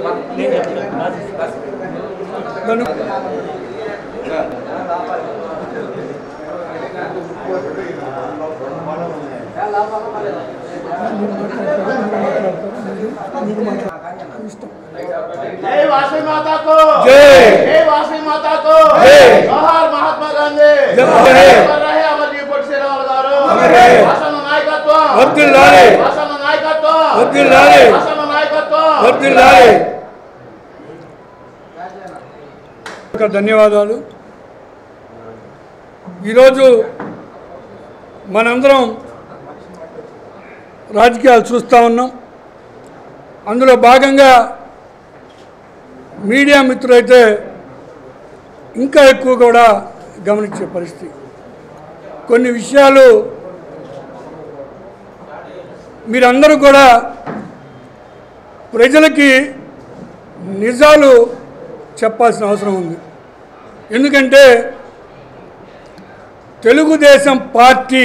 నన్ను जय वासवी माता को जय। जय वासवी माता को जय। जोहार महात्मा गांधी జై. అమర్ రహే అమర్జీ పొట్టి శ్రీరాములు గారు అమర్ రహే. వాసన నాయకత్వం వర్ధిల్లాలి. వాసన నాయకత్వం వర్ధిల్లాలి. వాసన నాయకత్వం వర్ధిల్లాలి ఒక ధన్యవాదాలు ఈరోజు మనందరం రాజకీయాలు చూస్తూ ఉన్నాం అందులో భాగంగా మీడియా మిత్రులైతే ఇంకా ఎక్కువ కూడా గమనించే పరిస్థితి కొన్ని విషయాలు మీరందరూ కూడా ప్రజలకి నిజాలు చెప్పాల్సిన అవసరం ఉంది ఎందుకంటే తెలుగుదేశం పార్టీ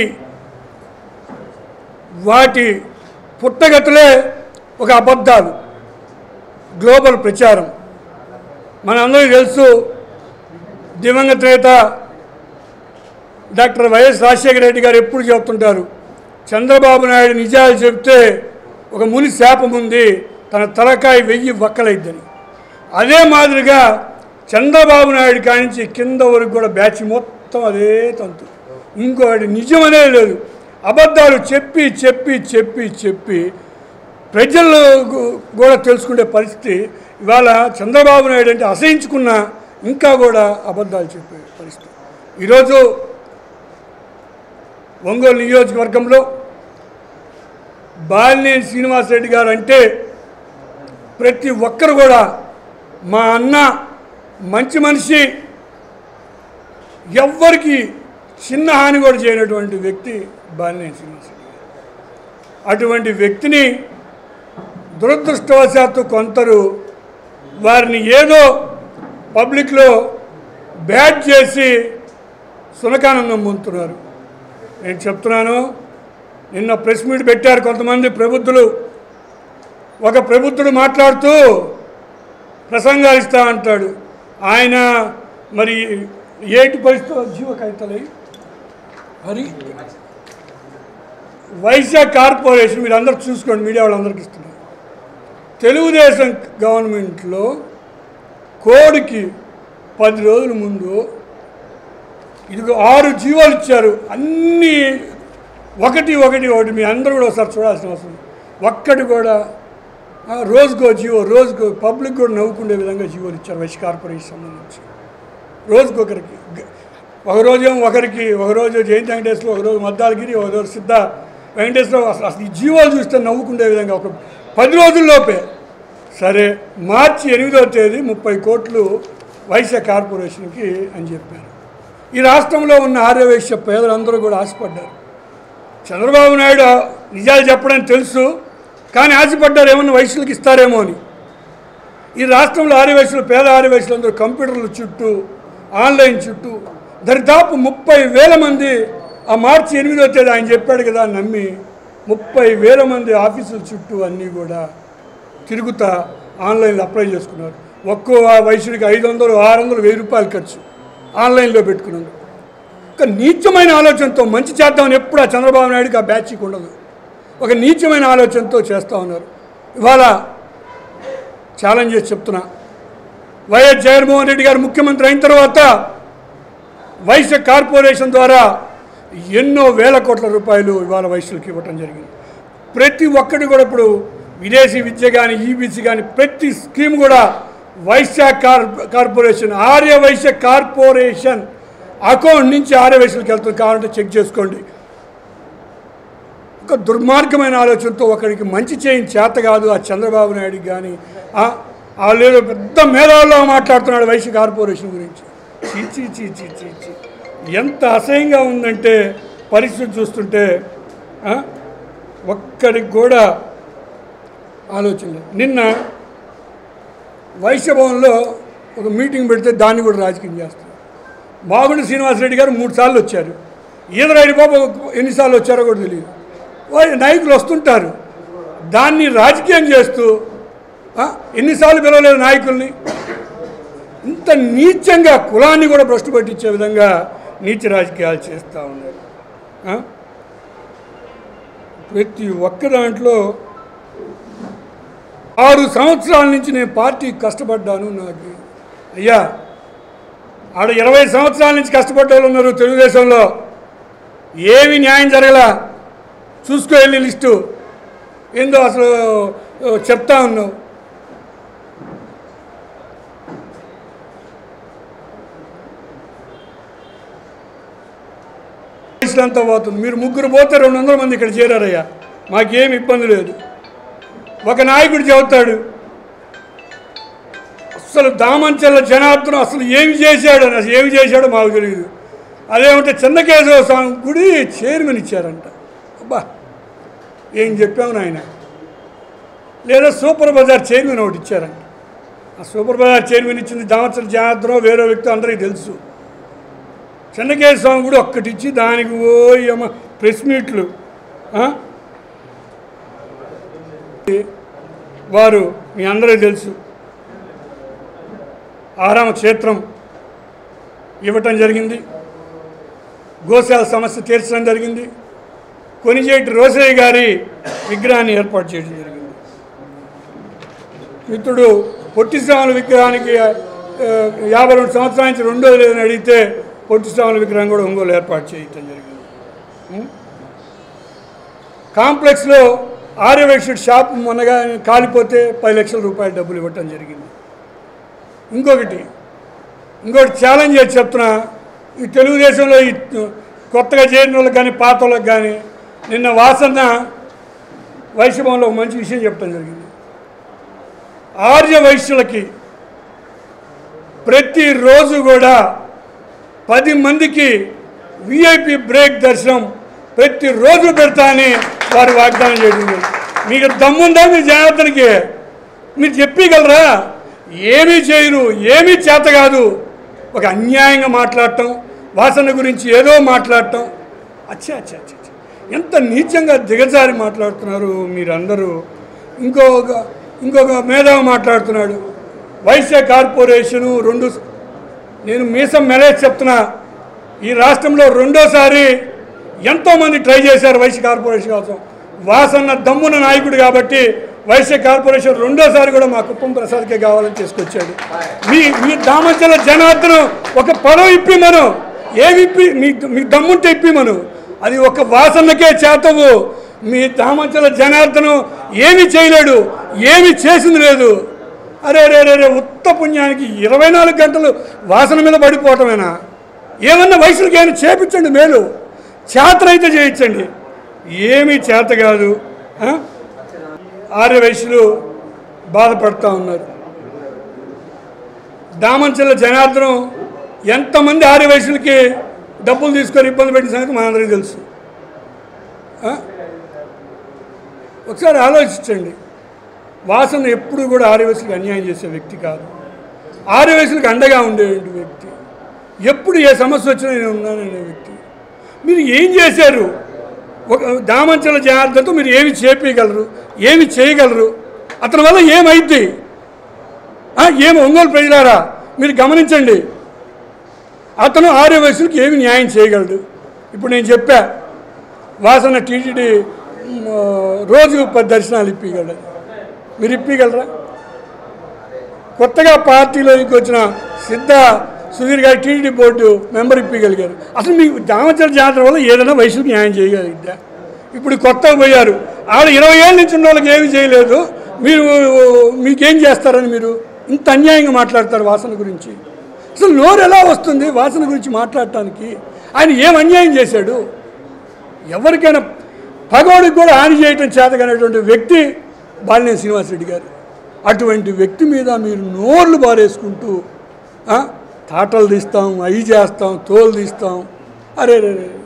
వాటి పుట్టగతులే ఒక అబద్ధాలు గ్లోబల్ ప్రచారం మనందరికీ తెలుసు దివంగత నేత డాక్టర్ వైఎస్ రాజశేఖర రెడ్డి గారు ఎప్పుడు చెప్తుంటారు చంద్రబాబు నాయుడు నిజాలు చెప్తే ఒక ముని శాపం ఉంది తన తలకాయ వెయ్యి వక్కలైద్దని అదే మాదిరిగా చంద్రబాబు నాయుడు కానించి కింద వరకు కూడా బ్యాచ్ మొత్తం అదే తంతు ఇంకోటి నిజమనే లేదు అబద్ధాలు చెప్పి చెప్పి చెప్పి చెప్పి ప్రజలు గు- కూడా తెలుసుకునే పరిస్థితి ఇవాళ చంద్రబాబు నాయుడు అంటే అసహించుకున్న ఇంకా కూడా అబద్ధాలు చెప్పే పరిస్థితి ఈరోజు ఒంగోలు నియోజకవర్గంలో బాలినేని శ్రీనివాసరెడ్డి గారు అంటే ప్రతి ఒక్కరు కూడా మా అన్న మంచి మనిషి ఎవ్వరికి చిన్న హాని కూడా చేయనటువంటి వ్యక్తి బాలినేని శ్రీనివాసరెడ్డి గారు అటువంటి వ్యక్తిని దురదృష్టవశాత్తు కొందరు వారిని ఏదో పబ్లిక్లో బ్యాడ్ చేసి సునకానందం పొందుతున్నారు నేను చెప్తున్నాను నిన్న ప్రెస్ మీట్ పెట్టారు కొంతమంది ప్రబుద్ధులు ఒక ప్రబుద్ధుడు మాట్లాడుతూ ప్రసంగాలు ఇస్తా అంటాడు ఆయన మరి ఏటి పరిస్థితుల్లో జీవ కవితలై మరి వైశ్య కార్పొరేషన్ మీరు అందరూ చూసుకోండి మీడియా వాళ్ళందరికీ ఇస్తున్నారు తెలుగుదేశం గవర్నమెంట్లో కోడికి పది రోజుల ముందు ఇదిగో ఆరు జీవోలు ఇచ్చారు అన్నీ ఒకటి ఒకటి ఒకటి మీ అందరూ కూడా ఒకసారి చూడాల్సిన అవసరం ఉంది. ఒక్కటి కూడా ఆ, రోజుకో జీవో రోజుకో పబ్లిక్ కూడా నవ్వుకునే విధంగా జీవోలు ఇచ్చారు వైస్ కార్పొరేషన్ సంబంధించి రోజుకొకరికి గ- ఒక రోజు ఏమో ఒకరికి ఒక రోజు జయంతి వెంకటేశ్వర ఒక రోజు మద్దాలగిరి ఒక రోజు సిద్ధ వెంకటేశ్వర అసలు అసలు ఈ జీవోలు చూస్తే నవ్వుకునే విధంగా ఒక పది రోజుల్లోపే సరే మార్చి ఎనిమిదవ తేదీ ముప్పై కోట్లు వైశ్య కార్పొరేషన్కి అని చెప్పారు ఈ రాష్ట్రంలో ఉన్న ఆర్యవైశ్య పేదలందరూ కూడా ఆశపడ్డారు చంద్రబాబు నాయుడు నిజాలు చెప్పడం తెలుసు కానీ ఆశపడ్డారు ఏమన్నా వయసులకు ఇస్తారేమో అని ఈ రాష్ట్రంలో ఆర్యవయసులు పేద ఆర్యవయసులు అందరూ కంప్యూటర్ల చుట్టూ ఆన్లైన్ చుట్టూ దరిదాపు ముప్పై వేల మంది ఆ మార్చి ఎనిమిదో తేదీ ఆయన చెప్పాడు కదా అని నమ్మి ముప్పై వేల మంది ఆఫీసుల చుట్టూ అన్నీ కూడా తిరుగుతా ఆన్లైన్లో అప్లై చేసుకున్నారు ఒక్కో వయసుడికి ఐదు వందలు ఆరు వందలు వెయ్యి రూపాయలు ఖర్చు ఆన్లైన్లో పెట్టుకున్నారు ఒక నీచమైన ఆలోచనతో మంచి చేద్దామని ఎప్పుడు ఆ చంద్రబాబు నాయుడుకి ఆ బ్యాచ్కి ఉండదు ఒక నీచమైన ఆలోచనతో చేస్తూ ఉన్నారు ఇవాళ ఛాలెంజ్ చేసి చెప్తున్నా వైఎస్ జగన్మోహన్ రెడ్డి గారు ముఖ్యమంత్రి అయిన తర్వాత వైశ్య కార్పొరేషన్ ద్వారా ఎన్నో వేల కోట్ల రూపాయలు ఇవాళ వైశ్యులకి ఇవ్వటం జరిగింది ప్రతి ఒక్కటి కూడా ఇప్పుడు విదేశీ విద్య కానీ ఈబీసీ కానీ ప్రతి స్కీమ్ కూడా వైశ్య కార్ corporation Arya Vaishya corporation account నుంచి ఆర్య వైశ్యులకి వెళ్తుంది కావాలంటే చెక్ చేసుకోండి ఒక దుర్మార్గమైన ఆలోచనతో ఒకరికి మంచి చేయని చేత కాదు ఆ చంద్రబాబు నాయుడుకి కానీ వాళ్ళు ఏదో పెద్ద మేధావుల్లో మాట్లాడుతున్నాడు వైశ్య కార్పొరేషన్ గురించి చీ చీ చీ చీ చీ చీ ఎంత అసహ్యంగా ఉందంటే పరిస్థితి చూస్తుంటే ఆ, ఒక్కడికి కూడా ఆలోచన లేదు నిన్న వైశ్య భవన్లో ఒక మీటింగ్ పెడితే దాన్ని కూడా రాజకీయం చేస్తారు మాగుండి శ్రీనివాసరెడ్డి గారు మూడు సార్లు వచ్చారు ఈదరాయుడు బాబు ఎన్నిసార్లు వచ్చారో కూడా తెలియదు వాళ్ళు నాయకులు వస్తుంటారు దాన్ని రాజకీయం చేస్తూ ఆ? ఎన్నిసార్లు పిలవలేదు నాయకుల్ని ఇంత నీచంగా కులాన్ని కూడా భ్రష్టు పట్టించే విధంగా నీచ రాజకీయాలు చేస్తూ ఉన్నారు ఆ? ప్రతి ఒక్క దాంట్లో ఆరు సంవత్సరాల నుంచి నేను పార్టీ కష్టపడ్డాను నాకు అయ్యా ఆడ ఇరవై సంవత్సరాల నుంచి కష్టపడ్డ వాళ్ళు ఉన్నారు తెలుగుదేశంలో ఏమి న్యాయం జరగలా చూసుకో వెళ్ళి లిస్టు ఏందో అసలు ఆ, చెప్తా ఉన్నావు వయసులంతా పోతుంది మీరు ముగ్గురు పోతే రెండు వందల మంది ఇక్కడ చేరారయ్యా మాకేం ఇబ్బంది లేదు ఒక నాయకుడు చెబుతాడు అసలు దామంచెల్ల జనార్దనం అసలు ఏమి చేశాడు అని అసలు ఏమి చేశాడో మాకు తెలియదు అదేమంటే చెన్నకేశవ స్వామి గుడి చైర్మన్ ఇచ్చారంట అబ్బా ఏం చెప్పాము నాయన లేదా సూపర్ బజార్ చైర్మన్ ఒకటి ఇచ్చారంట ఆ సూపర్ బజార్ చైర్మన్ ఇచ్చింది దామచల జనార్దనం వేరే వ్యక్తి అందరికీ తెలుసు చెన్నకేశ్వర స్వామి కూడా ఒక్కటి ఇచ్చి దానికి పోయి అమ్మ ప్రెస్ మీట్లు ఆ? వారు మీ అందరికీ తెలుసు ఆరామ క్షేత్రం ఇవ్వటం జరిగింది గోశాల సమస్య తీర్చడం జరిగింది కొనిజేటి రోసయ్య గారి విగ్రహాన్ని ఏర్పాటు చేయడం జరిగింది మిత్రుడు పొట్టి శ్రావణ విగ్రహానికి ఆ, యాభై రెండు సంవత్సరాల నుంచి రెండోది లేదని అడిగితే పొట్టి శ్రావణ విగ్రహం కూడా ఒంగోలు ఏర్పాటు చేయటం జరిగింది ఉం? కాంప్లెక్స్లో ఆర్యవైశ్యుడు షాప్ మొన్నగా కాలిపోతే పది లక్షల రూపాయల డబ్బులు ఇవ్వటం జరిగింది ఇంకొకటి ఇంకొకటి ఛాలెంజ్ చేసి చెప్తున్నా ఈ తెలుగుదేశంలో ఈ కొత్తగా చేరిన వాళ్ళకి కానీ పాత వాళ్ళకి కానీ నిన్న వాసన్న వైశ్యభవన్లో ఒక మంచి విషయం చెప్పడం జరిగింది ఆర్య వైశ్యులకి ప్రతిరోజు కూడా పది మందికి విఐపి బ్రేక్ దర్శనం ప్రతిరోజు పెడతా అని వారు వాగ్దానం చేయడం జరిగింది. మీకు దమ్ముందా మీ జనార్దన్కి మీరు చెప్పగలరా ఏమీ చేయరు ఏమీ చేత కాదు ఒక అన్యాయంగా మాట్లాడటం వాసన గురించి ఏదో మాట్లాడటం అచ్చా అచ్చా అచ్చా అచ్చా. ఎంత నీచంగా దిగజారి మాట్లాడుతున్నారు మీరందరూ ఇంకొక ఇంకొక మేధావి మాట్లాడుతున్నాడు వైశ్య కార్పొరేషను రెండు నేను మీసం మెలేజ్ చెప్తున్నా ఈ రాష్ట్రంలో రెండోసారి ఎంతోమంది ట్రై చేశారు వైశ్య కార్పొరేషన్ కోసం వాసన్న దమ్మున నాయకుడు కాబట్టి వైశ్య కార్పొరేషన్ రెండోసారి కూడా మా కుప్పం ప్రసాద్కే కావాలని తీసుకొచ్చాడు మీ మీ దామచల జనార్దనం ఒక పదవి ఇప్పి మనం ఏమి ఇప్పి మీ మీ దమ్ముంటే ఇప్పి మనం అది ఒక వాసన్నకే చేతవు మీ దామచల జనార్దనం ఏమి చేయలేడు ఏమి చేసింది లేదు అరే రే రే రే ఉత్త పుణ్యానికి ఇరవై నాలుగు గంటలు వాసన మీద పడిపోవటమేనా ఏమన్నా వయసులకి ఏమైనా చేపించండి మేలు చేతనైతే చేయించండి ఏమీ చేత కాదు ఆ? ఆర్య వయసులు బాధపడుతూ ఉన్నారు దామంచెల్ల జనార్దనం ఎంతమంది ఆర్య వయసులకి డబ్బులు తీసుకొని ఇబ్బంది పెట్టిన సంగతి మనందరికీ తెలుసు ఆ? ఒకసారి ఆలోచించండి వాసన ఎప్పుడు కూడా ఆర్యవయసులకు అన్యాయం చేసే వ్యక్తి కాదు ఆర్యవయసులకు అండగా ఉండే వ్యక్తి ఎప్పుడు ఏ సమస్య వచ్చినా నేను ఉన్నాననే వ్యక్తి మీరు ఏం చేశారు ఒక దామంచల జనార్దన్తో మీరు ఏమి చేపించగలరు ఏమి చేయగలరు అతని వల్ల ఏమైద్ది ఆ, ఏమి ఒంగోలు ప్రజలారా మీరు గమనించండి అతను ఆర్య వయసులకు ఏమి న్యాయం చేయగలడు ఇప్పుడు నేను చెప్పా వాసన టీటీడీ మ్, రోజు పది దర్శనాలు ఇప్పగలడు మీరు ఇప్పగలరా కొత్తగా పార్టీలోకి వచ్చిన సిద్ధ సుధీర్ గారి టీటీడీ బోర్డు మెంబర్ ఇప్పగలిగారు అసలు మీకు దామచల జాతర వల్ల ఏదైనా వయసుకు న్యాయం చేయగలిగిద్దా ఇప్పుడు కొత్తగా పోయారు ఆడ ఇరవై ఏళ్ళ నుంచి ఉన్న వాళ్ళకి ఏమి చేయలేదు మీరు మీకేం చేస్తారని మీరు ఇంత అన్యాయంగా మాట్లాడతారు వాసన గురించి అసలు నోరు ఎలా వస్తుంది వాసన గురించి మాట్లాడటానికి ఆయన ఏం అన్యాయం చేశాడు ఎవరికైనా పగోడికి కూడా హాని చేయటం చేతకనేటువంటి వ్యక్తి బాలినేని శ్రీనివాసరెడ్డి గారు అటువంటి వ్యక్తి మీద మీరు నోర్లు బారేసుకుంటూ ఆ, తాటలు తీస్తాం అవి చేస్తాం తోలు తీస్తాం అరే రే రే.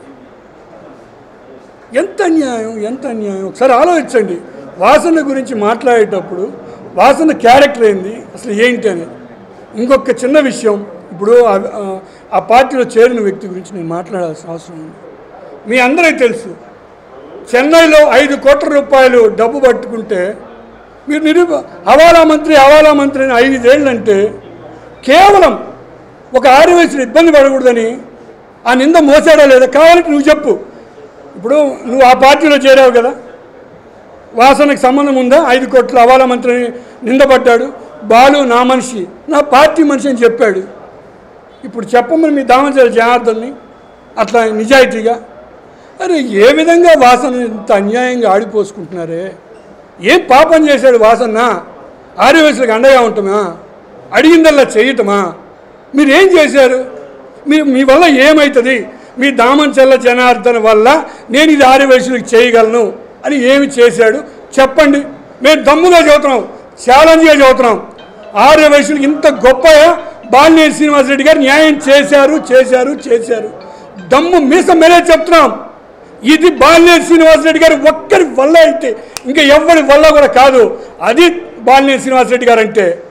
ఎంత అన్యాయం ఎంత అన్యాయం ఒకసారి ఆలోచించండి వాసన గురించి మాట్లాడేటప్పుడు వాసన క్యారెక్టర్ ఏంది అసలు ఏంటి అనేది ఇంకొక చిన్న విషయం ఇప్పుడు ఆ- ఆ- ఆ పార్టీలో చేరిన వ్యక్తి గురించి నేను మాట్లాడాల్సిన అవసరం ఉంది మీ అందరికీ తెలుసు చెన్నైలో ఐదు కోట్ల రూపాయలు డబ్బు పట్టుకుంటే మీరు నిరూప హవాలా మంత్రి హవాలా మంత్రి అని ఐదేళ్ళు అంటే కేవలం ఒక ఆర్యవయసులు ఇబ్బంది పడకూడదని ఆ నింద మోసాడా లేదా కావాలంటే నువ్వు చెప్పు ఇప్పుడు నువ్వు ఆ పార్టీలో చేరావు కదా వాసనకు సంబంధం ఉందా ఐదు కోట్ల హవాలా మంత్రిని నిందపడ్డాడు బాలు నా మనిషి నా పార్టీ మనిషి అని చెప్పాడు ఇప్పుడు చెప్పమని మీ దామచల జనార్దన్ని అట్లా నిజాయితీగా అరే ఏ విధంగా వాసన ఇంత అన్యాయంగా ఆడిపోసుకుంటున్నారే ఏం పాపం చేశాడు వాసన్న ఆర్యవయసులకు అండగా ఉంటామా అడిగిందల్లా చేయటమా మీరు ఏం చేశారు మీరు మీ వల్ల ఏమవుతుంది మీ దామంచల్ల జనార్దన్ వల్ల నేను ఇది ఆర్యవయసులకు చేయగలను అని ఏమి చేశాడు చెప్పండి మేము దమ్ముగా చదువుతున్నాం ఛాలెంజ్గా చదువుతున్నాం ఆర్యవయసులకు ఇంత గొప్పగా బాలినేని శ్రీనివాసరెడ్డి గారు న్యాయం చేశారు చేశారు చేశారు దమ్ము మీసం మీరే చెప్తున్నాం ఇది బాలినేని శ్రీనివాసరెడ్డి గారు ఒక్కరి వల్ల అయితే ఇంకా ఎవరి వల్ల కూడా కాదు అది బాలినేని శ్రీనివాసరెడ్డి గారు అంటే